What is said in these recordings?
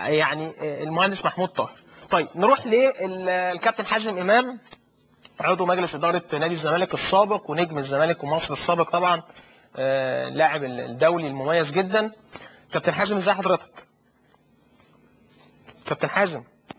يعني المهندس محمود طاهر طيب نروح للكابتن حازم امام عضو مجلس اداره نادي الزمالك السابق ونجم الزمالك ومصر السابق طبعا آه، لاعب الدولي المميز جدا كابتن حازم ازي حضرتك كابتن حازم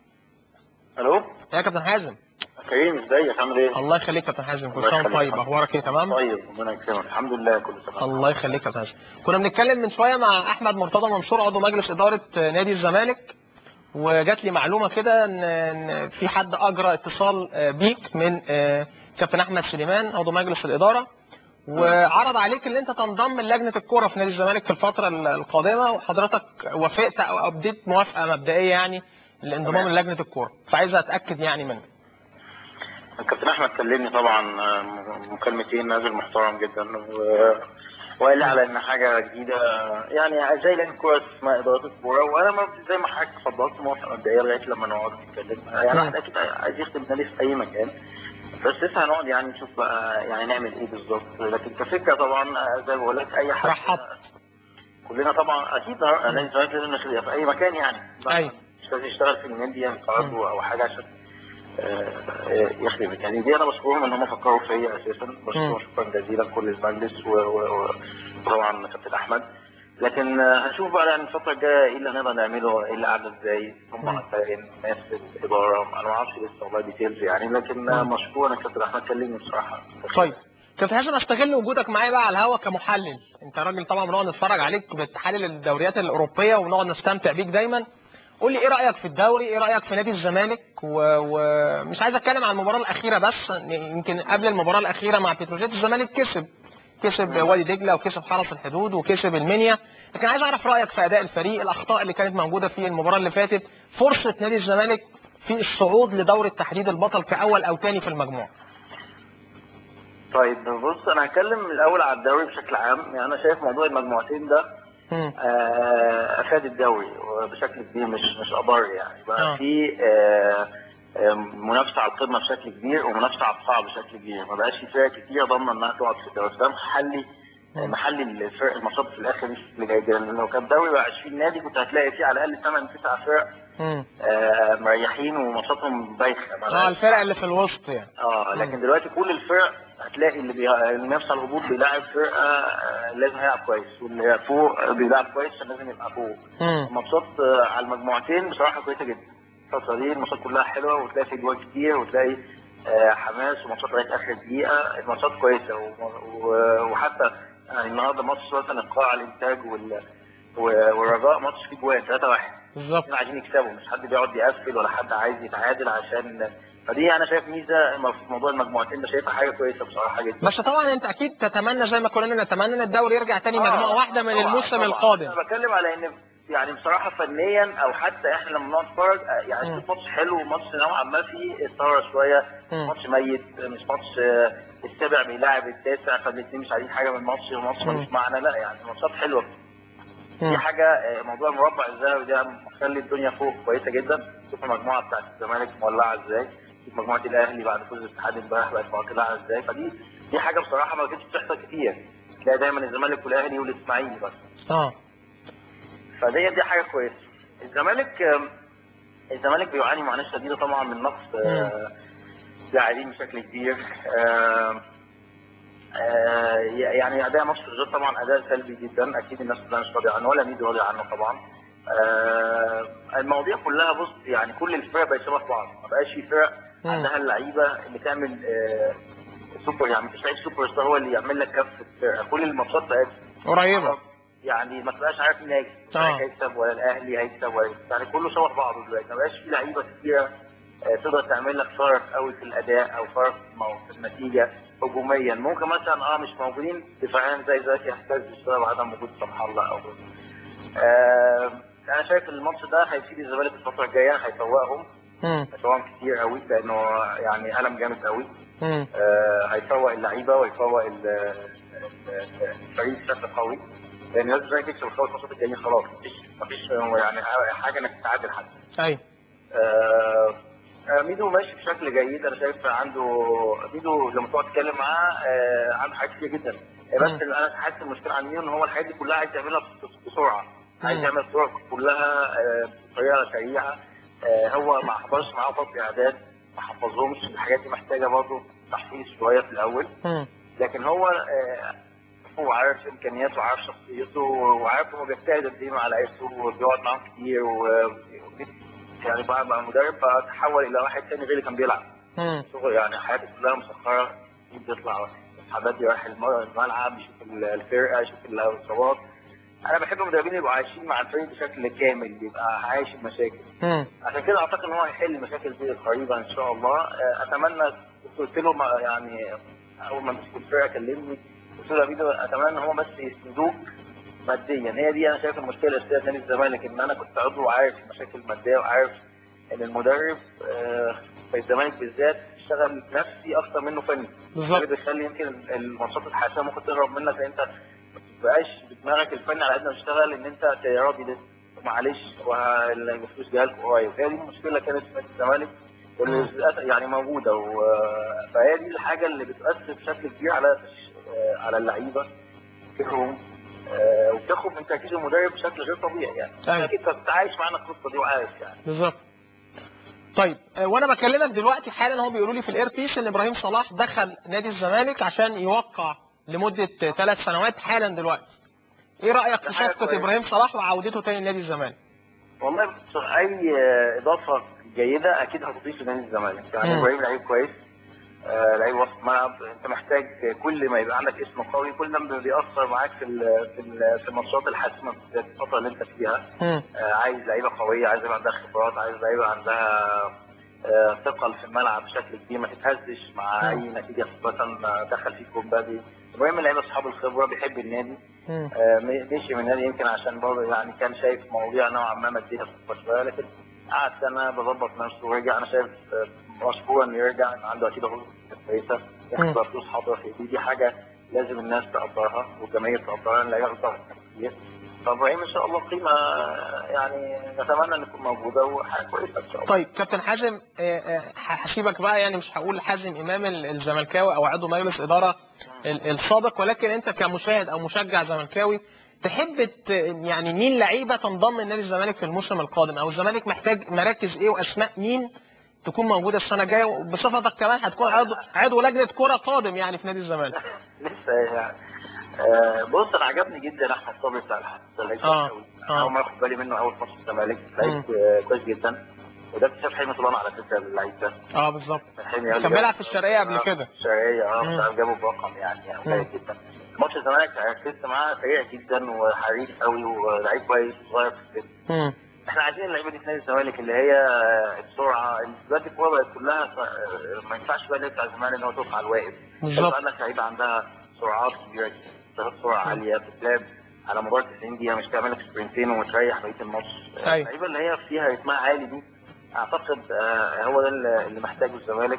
الو يا كابتن حازم كريم ازيك عامل ايه؟ الله يخليك كابتن حازم كل الله سنه وانت يخليك. طيب اخبارك ايه تمام طيب ربنا يكرمك الحمد لله كله تمام الله يخليك يا كابتن حازم كنا بنتكلم من شويه مع احمد مرتضى منصور عضو مجلس اداره نادي الزمالك وجات لي معلومه كده ان إن في حد اجرى اتصال آه، بيك من آه، كابتن احمد سليمان عضو مجلس الاداره وعرض عليك ان انت تنضم لجنه الكوره في نادي الزمالك في الفتره ال- القادمه وحضرتك وافقت او ابديت موافقه مبدئيه يعني للانضمام تمام. للجنه الكوره فعايز اتاكد يعني منك الكابتن احمد كلمني طبعا آه، م- مكالمتين نازل محترم جدا و... وقال لي على ان حاجه جديده يعني زي لان كوره اسمها اداره الكوره وانا ما زي ما حضرتك اتفضلت موافقه مبدئيه لغايه لما نقعد نتكلم يعني مم. احنا اكيد عايز يخدم نادي في اي مكان بس لسه هنقعد يعني نشوف بقى يعني نعمل ايه بالظبط لكن كفكره طبعا آه، زي ما بقول لك اي حد رحب. كلنا طبعا اكيد ه- نادي الزمالك لازم نخليها في اي مكان يعني أيوة. مش لازم يشتغل في النادي يعني كعضو او حاجه عشان آه، يخدمك يعني دي انا بشكرهم ان هم فكروا فيا اساسا بشكرهم شكرا جزيلا كل المجلس و- و- و- وطبعا كابتن احمد لكن آه، هنشوف بقى يعني الفتره الجايه ايه اللي هنقدر نعمله ايه اللي قاعده ازاي هم مم. هتلاقي ناس في الاداره انا ما اعرفش لسه والله ديتيلز يعني لكن آه، مم. مشكور ان كابتن احمد كلمني بصراحه طيب كابتن حازم استغل وجودك معايا بقى على الهوا كمحلل انت راجل طبعا بنقعد نتفرج عليك بتحلل الدوريات الاوروبيه ونقعد نستمتع بيك دايما قول لي ايه رايك في الدوري ايه رايك في نادي الزمالك و- ومش عايز اتكلم عن المباراه الاخيره بس يمكن قبل المباراه الاخيره مع بتروجيت الزمالك كسب كسب وادي دجله وكسب حرس الحدود وكسب المنيا لكن عايز اعرف رايك في اداء الفريق الاخطاء اللي كانت موجوده في المباراه اللي فاتت فرصه نادي الزمالك في الصعود لدوري التحديد البطل كاول او ثاني في المجموعه طيب بص انا هتكلم الاول على الدوري بشكل عام يعني انا شايف موضوع المجموعتين ده مم. آه، افاد الدوري بشكل كبير مش مش اضر يعني آه. بقى في آه، آه، منافسه على القمه بشكل كبير ومنافسه على الصعب بشكل كبير ما بقاش في فرق كتير ضامنه انها تقعد في الدوري ده محلي مم. محلي الفرق الماتشات في الاخر مش اللي جاي جدا لو كان الدوري بقى 20 نادي كنت هتلاقي فيه على الاقل 8 9 فرق مم. آه، مريحين وماتشاتهم بايخه ما اه بقاش- الفرق اللي في الوسط يعني اه مم. لكن دلوقتي كل الفرق هتلاقي اللي بي... اللي نفس على الهبوط بيلاعب فرقه آه، لازم هيلعب كويس واللي فوق بيلعب كويس عشان لازم يبقى فوق مم. الماتشات آه، على المجموعتين بصراحه كويسه جدا الفتره دي الماتشات كلها حلوه وتلاقي في جوال كتير وتلاقي آه، حماس وماتشات لغايه اخر دقيقه الماتشات كويسه و... و... وحتى يعني النهارده ماتش مثلا القاع الانتاج وال... و- والرجاء ماتش فيه جوال 3 1 بالظبط احنا عايزين يكسبوا مش حد بيقعد يقفل ولا حد عايز يتعادل عشان فدي انا شايف ميزه في موضوع المجموعتين ده شايفها حاجه كويسه بصراحه جدا بس طبعا انت اكيد تتمنى زي ما كلنا نتمنى ان الدوري يرجع تاني مجموعه آه، واحده من طبعاً، الموسم طبعاً. القادم انا بتكلم على ان يعني بصراحه فنيا او حتى احنا لما بنقعد نتفرج آه، يعني مم. شوف ماتش حلو وماتش نوعا ما فيه اثاره شويه مم. ماتش ميت مش ماتش آه، السابع بيلاعب التاسع فالاثنين مش عايزين حاجه من الماتش وماتش مم. ملوش معنى لا يعني ماتشات حلوه مم. دي حاجه آه، موضوع المربع الذهبي ده مخلي الدنيا فوق كويسه جدا شوف المجموعه بتاعت الزمالك مولعه ازاي شوف مجموعه الاهلي بعد فوز الاتحاد امبارح بقت مولعه ازاي فدي دي حاجه بصراحه ما كانتش بتحصل كتير تلاقي دايما الزمالك والاهلي والاسماعيلي بس اه فدي دي حاجه كويسه الزمالك آم، الزمالك بيعاني معاناه شديده طبعا من نقص آه، لاعبين بشكل كبير آم، آه، يعني اداء ماتش الرجال طبعا اداء سلبي جدا اكيد الناس كلها مش راضيه عنه ولا ميدو راضي عنه طبعا آه، المواضيع كلها بص يعني كل الفرق بقت شبه بعض ما بقاش في فرق مم. عندها اللعيبه اللي تعمل آه، سوبر يعني مش لعيب سوبر ستار هو اللي يعمل لك كفه فرقه كل الماتشات بقت قريبه يعني ما تبقاش عارف مين هيكسب آه. الزمالك هيكسب ولا الاهلي هيكسب ولا يعني كله شبه بعضه دلوقتي ما بقاش في لعيبه كتيره آه، تقدر تعمل لك فرق قوي في الاداء او فرق في النتيجه هجوميا ممكن مثلا اه مش موجودين دفاعيا زي زكي يحتاج بسبب عدم وجود صلاح الله او آه انا شايف الماتش ده هيفيد الزمالك الفتره الجايه هيفوقهم مم. هيفوقهم كتير قوي لانه يعني قلم جامد قوي مم. آه، هيفوق اللعيبه ويفوق ال- ال- الفريق بشكل قوي لان لازم زي يكسب الخمس ماتشات الجايين خلاص مفيش مفيش يعني حاجه انك تتعادل حد ايوه آه، آه، ميدو ماشي بشكل جيد انا شايف عنده ميدو لما تقعد تتكلم معاه آه، عنده حاجات كتير جدا آه، بس مم. انا حاسس المشكله عن ميدو ان هو الحاجات دي كلها عايز يعملها بس- بسرعه عايز مم. يعمل الصور كلها آه، بطريقه بطريقه سريعه آه، هو ما حفظش معاه فتره اعداد ما حفظهمش الحاجات دي محتاجه برضه تحفيظ شويه في الاول مم. لكن هو آه، هو عارف امكانياته وعارف شخصيته وعارف هو بيجتهد قد ايه مع لعيبته وبيقعد معاهم كتير و يعني بقى بقى مدرب فتحول الى واحد تاني غير اللي كان بيلعب مم. شغل يعني حياته كلها مسخره بيطلع حبات يروح الم- الملعب يشوف الفرقه يشوف الاصابات انا بحب المدربين يبقوا عايشين مع الفريق بشكل كامل يبقى عايش المشاكل مم. عشان كده اعتقد ان هو هيحل المشاكل دي قريبا ان شاء الله آه، اتمنى كنت قلت له ما- يعني اول ما مسك الفرقه كلمني قلت له يا بيدو اتمنى ان هو بس يسندوك ماديا هي دي انا شايف المشكله الاساسيه في نادي الزمالك ان انا كنت عضو وعارف المشاكل الماديه وعارف ان المدرب آه، في الزمالك بالذات اشتغل نفسي اكتر منه فني بالظبط ده بيخلي يمكن الماتشات الحاسمه ممكن تهرب منك لان انت ما بتبقاش بدماغك الفني على قد ما تشتغل ان انت راضي ده معلش والفلوس جايه لكم قريب هي دي المشكله كانت في نادي الزمالك واللي للأسف يعني موجوده و... فهي دي الحاجه اللي بتؤثر بشكل كبير على آه، على اللعيبه فكرهم آه، وبتاخد من تركيز المدرب بشكل غير طبيعي يعني أيوة. اكيد كنت عايش معانا القصه دي وعارف يعني بالظبط طيب آه، وانا بكلمك دلوقتي حالا هو بيقولوا لي في الاير بيس ان ابراهيم صلاح دخل نادي الزمالك عشان يوقع لمده ثلاث سنوات حالا دلوقتي ايه رايك في ده حاجة صفقه كويسة. ابراهيم صلاح وعودته تاني لنادي الزمالك والله بص، اي آه، اضافه جيده اكيد هتضيف لنادي الزمالك يعني مم. ابراهيم لعيب كويس آه، لعيب وسط ملعب انت محتاج كل ما يبقى عندك اسم قوي كل ده بيأثر معاك في ال- في ال- في الماتشات الحاسمه في الفتره اللي انت فيها مم. آه، عايز لعيبه قويه عايز لعيبه عندها خبرات عايز لعيبه عندها آه، ثقل في الملعب بشكل كبير ما تتهزش مع اي نتيجه مثلا دخل فيك جون بدري ابراهيم لعيبه اصحاب الخبره بيحب النادي مم. آه، مشي من النادي يمكن عشان برضه يعني كان شايف مواضيع نوعا ما ماديه صعبة شويه لكن قعد سنه بظبط نفسه ورجع انا شايف آه، مشكور انه يرجع عنده اكيد عروض كويسه مم. ياخد بقى فلوس حاضره في ايديه دي حاجه لازم الناس تقدرها والجماهير تقدرها لان اللعيبه بتقدر كتير فابراهيم ان شاء الله قيمه آه، يعني نتمنى ان تكون موجوده وحاجه كويسه ان شاء الله طيب كابتن حازم آه، آه، هسيبك بقى يعني مش هقول حازم امام ال- الزملكاوي او عضو مجلس اداره ال- السابق ولكن انت كمشاهد او مشجع زملكاوي تحب ت- يعني مين لعيبه تنضم لنادي الزمالك في الموسم القادم او الزمالك محتاج مراكز ايه واسماء مين تكون موجوده السنه الجايه وبصفتك كمان هتكون عضو عضو لجنه كره قادم يعني في نادي الزمالك لسه يعني آه، بص انا عجبني جدا احمد صبري بتاع الحرس ده لعيب آه، كويس آه. أوي. اول ما اخد بالي منه اول ماتش الزمالك مم. لعيب آه، كويس جدا وده اكتشاف حلمي طولان على فكره اللعيب ده اه بالظبط حلمي كان بيلعب في الشرقية قبل كده. الشرقيه اه مم. مش عارف جابه برقم يعني يعني قليل مم. جدا ماتش الزمالك ركزت معاه سريع جدا وحريف قوي ولعيب كويس صغير في السن مم. احنا عايزين اللعيبه دي في نادي الزمالك اللي هي السرعه دلوقتي الكوره بقت كلها ف- ما ينفعش بقى بتاع زمان ان هو تقف على الواقف بالظبط. يبقى عندك لعيبه عندها سرعات كبيره جدا سرعه عاليه بتلعب على مدار 90 دقيقه مش تعمل لك سبرنتين وتريح بقيه الماتش أيوة. اللعيبه اللي هي فيها رتمها عالي دي اعتقد آه، هو ده اللي اللي محتاجه الزمالك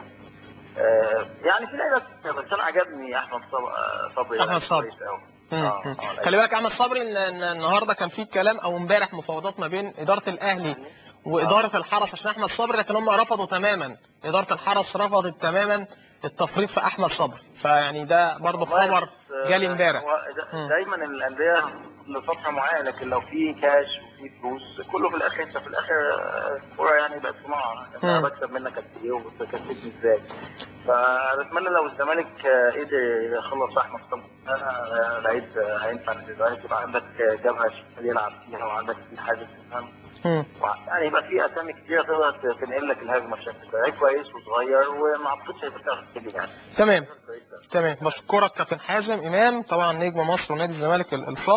آه، يعني في لعيبه كتير، بس انا عجبني احمد صب- آه، صبري أحمد لعيب صبري. كويس أوي. مم. آه، مم. آه، لعيب خلي بالك احمد صبري ان إن النهارده كان في كلام او امبارح مفاوضات ما بين اداره الاهلي واداره الحرس عشان احمد صبري لكن هم رفضوا تماما اداره الحرس رفضت تماما التفريط في احمد صبري فيعني ده برضه والله خبر بس، جالي آه، امبارح هو دا- مم. دايما الانديه لفتره معينه لكن لو في كاش وفي فلوس كله في الاخر انت في الاخر آه، الكوره يعني بقت صناعه انا مم. بكسب منك قد ايه وبتكسبني ازاي فبتمنى لو الزمالك آه، قدر يخلص احمد صبري آه، لعيب آه، هينفع للزمالك يبقى عندك آه، جبهه شمال يلعب فيها وعندك في حاجه تفهم مم. يعني يبقى في اسامي كتيره تقدر تنقل لك الهجمه بشكل كويس كويس وصغير وما اعتقدش هيبقى فيها مشكله يعني تمام كويسة. تمام بشكرك كابتن حازم امام طبعا نجم مصر ونادي الزمالك ال- السابق